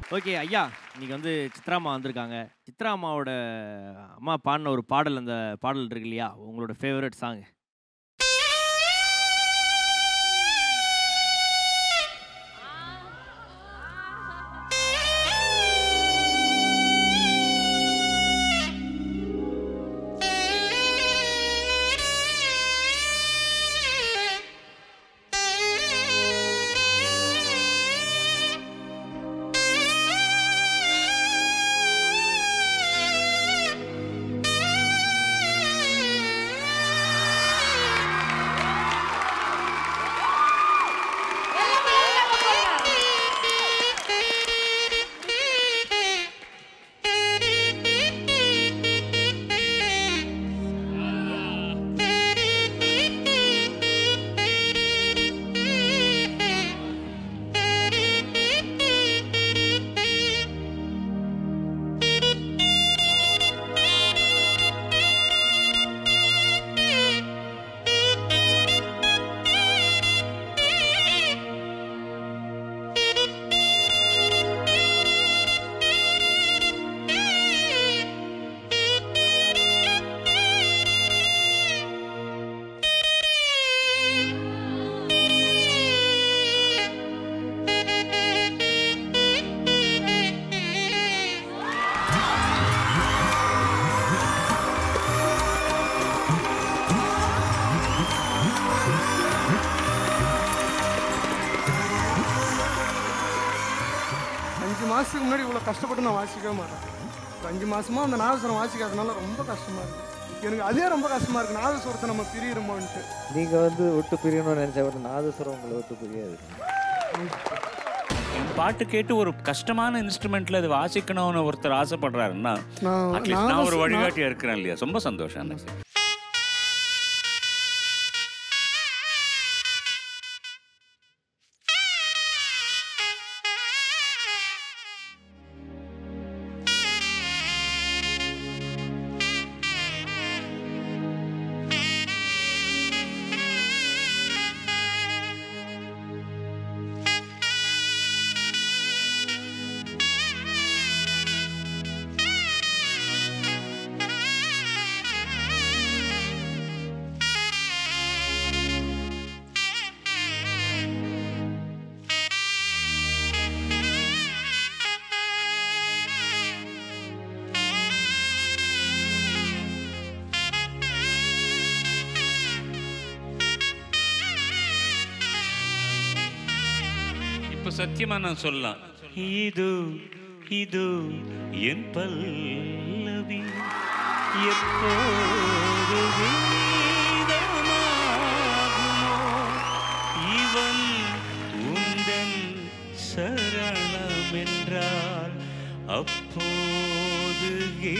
Okay ஐயா இன்னைக்கு வந்து சித்ரா அம்மா வந்திருக்காங்க சித்ரா அம்மாவோட அம்மா பாடின ஒரு பாடல் அந்த பாடல் இருக்கு இல்லையா உங்களோட ஃபேவரட் சாங் அஞ்சு மாதத்துக்கு முன்னாடி இவ்வளோ கஷ்டப்பட்டு நான் வாசிக்கவே மாட்டேன் ஒரு அஞ்சு மாசமா அந்த நாதஸ்வரம் வாசிக்காதனால ரொம்ப கஷ்டமா இருக்கு எனக்கு அதே ரொம்ப கஷ்டமா இருக்கு நாதஸ்வரத்தை நம்ம பிரியிறோமோன்ட்டு நீங்க வந்து விட்டு பிரியணும்னு நினைச்சா கூட நாதஸ்வரம் உங்களை விட்டு பிரியாது என் பாட்டு கேட்டு ஒரு கஷ்டமான இன்ஸ்ட்ருமெண்ட்ல அது வாசிக்கணும்னு ஒருத்தர் ஆசைப்படுறாருன்னா நான் அட்லீஸ்ட் நான் ஒரு நாதஸ்- வழிகாட்டியா இருக்கிறேன் இல்லையா ரொம்ப சந்தோஷம் எனக்கு இப்ப சத்தியமா நான் சொல்லலாம் இது இது என் பல்லவி எப்போது வேதமாகுமோ இவன் உந்தன் சரணம் என்றால் அப்போது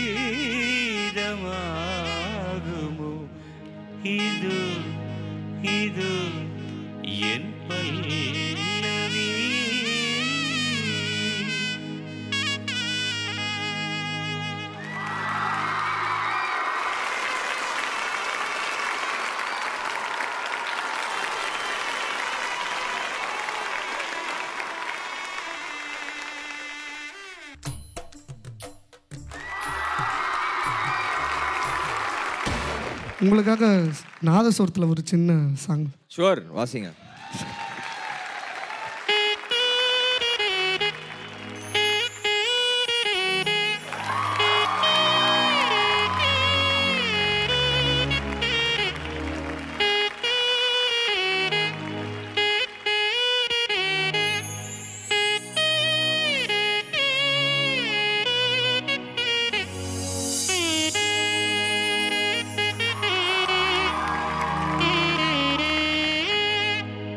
கீதமாகுமோ இது இது என் பல்லவி உங்களுக்காக நாதஸ்வரத்தில் ஒரு சின்ன சாங் ஷுவர் வாசிங்க Thank you.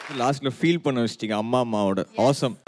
லாஸ்ட்ல ஃபீல் பண்ண வச்சிட்டீங்க அம்மா அம்மாவோட ஆசம்